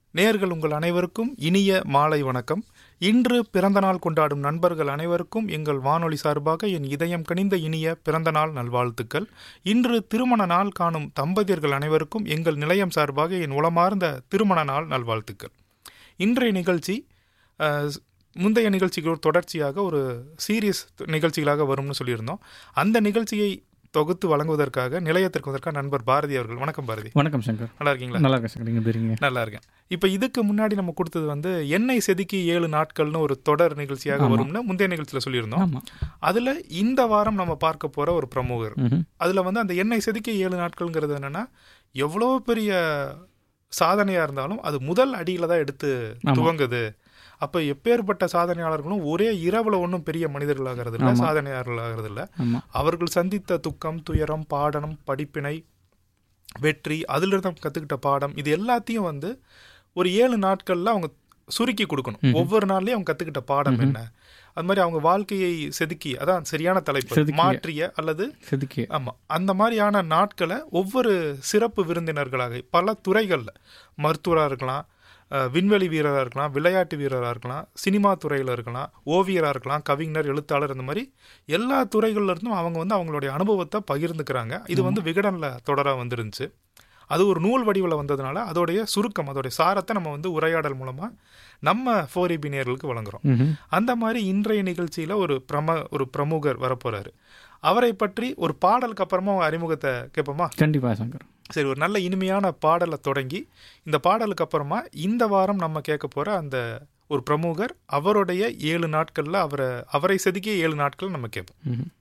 நேர்கள் உங்கள் அனைவருக்கும் இனிய மாலை வணக்கம் இன்று பிறந்தநாள் கொண்டாடும் நண்பர்கள் அனைவருக்கும் எங்கள் வானொலி சார்பாக என் இதயம் கனிந்த இனிய பிறந்தநாள் நல்வாழ்த்துக்கள் இன்று திருமண நாள் காணும் தம்பதியர்கள் அனைவருக்கும் எங்கள் நிலையம் சார்பாக என் உளமார்ந்த திருமண நாள் நல்வாழ்த்துக்கள் இன்றைய நிகழ்ச்சி அஹ், முந்தைய நிகழ்ச்சிக்கு ஒரு தொடர்ச்சியாக ஒரு சீரியஸ் நிகழ்ச்சிகளாக வரும்னு சொல்லியிருந்தோம் அந்த நிகழ்ச்சியை தொகுத்து வழங்குவதற்காக நிலையத்திற்கு வந்ததற்காக நண்பர் பாரதி அவர்கள் வணக்கம் பாரதி வணக்கம் சங்கர் நல்லா இருக்கீங்களா நல்லா இருக்கேன் சங்கர் நீங்கள் பேருங்க நல்லா இருக்கேன் இப்போ இதுக்கு முன்னாடி நம்ம கொடுத்தது வந்து எண்ணெய் செதுக்கி ஏழு நாட்கள்னு ஒரு தொடர் நிகழ்ச்சியாக ஆமா. வரும்னு முந்தைய நிகழ்ச்சியில் சொல்லியிருந்தோம் ஆமாம் அதுல இந்த வாரம் நம்ம பார்க்க போற ஒரு பிரமுகர் ம் அதுல வந்து அந்த எண்ணெய் செதுக்கி ஏழு நாட்கள்ங்கிறது என்னன்னா எவ்வளோ பெரிய சாதனையா இருந்தாலும் அது முதல் அடியில தான் எடுத்து ஆமா. துவங்குது அப்ப எப்பேற்பட்ட சாதனையாளர்களும் ஒரே இரவுல ஒன்றும் பெரிய மனிதர்களாகிறது இல்ல ஆமா. சாதனையாளர்களாகிறது இல்ல ஆமாம் அவர்கள் சந்தித்த துக்கம் துயரம் பாடனம் படிப்பினை வெற்றி அதிலிருந்து அவங்க கற்றுக்கிட்ட பாடம் இது எல்லாத்தையும் வந்து ஒரு ஏழு நாட்களில் அவங்க சுருக்கி கொடுக்கணும் ம்ஹும். ஒவ்வொரு நாள்லயும் அவங்க கற்றுக்கிட்ட பாடம் ம்ஹும். என்ன அது மாதிரி அவங்க வாழ்க்கையை செதுக்கி அதான் சரியான தலைப்பு செதுக்கிய. மாற்றிய அல்லது செதுக்கி ஆமா அந்த மாதிரியான நாட்களை ஒவ்வொரு சிறப்பு விருந்தினர்களாக பல துறைகளில் மருத்துவராக இருக்கலாம் அஹ், விண்வெளி வீரராக இருக்கலாம் விளையாட்டு வீரராக இருக்கலாம் சினிமா துறையில் இருக்கலாம் ஓவியராக இருக்கலாம் கவிஞர் எழுத்தாளர் இந்த மாதிரி எல்லா துறைகள்ல இருந்தும் அவங்க வந்து அவங்களுடைய அனுபவத்தை பகிர்ந்துக்கிறாங்க இது வந்து விகடனில் தொடராக வந்துருந்துச்சு அது ஒரு நூல் வடிவில் வந்ததுனால அதோடைய சுருக்கம் அதோடைய சாரத்தை நம்ம வந்து உரையாடல் மூலமாக நம்ம ஃபோர் நேயர்களுக்கு வழங்குறோம் ம் அந்த மாதிரி இன்றைய நிகழ்ச்சியில ஒரு பிரம ஒரு பிரமுகர் வரப்போறாரு அவரை பற்றி ஒரு பாடலுக்கு அப்புறமா உங்க அறிமுகத்தை கேட்போமா கண்டிப்பாக சங்கர் சரி ஒரு நல்ல இனிமையான பாடலை தொடங்கி இந்த பாடலுக்கு அப்புறமா இந்த வாரம் நம்ம கேட்க போற அந்த ஒரு பிரமுகர் அவருடைய ஏழு நாட்கள்ல அவரை அவரை செதுக்கிய ஏழு நாட்கள் நம்ம கேட்போம் ம்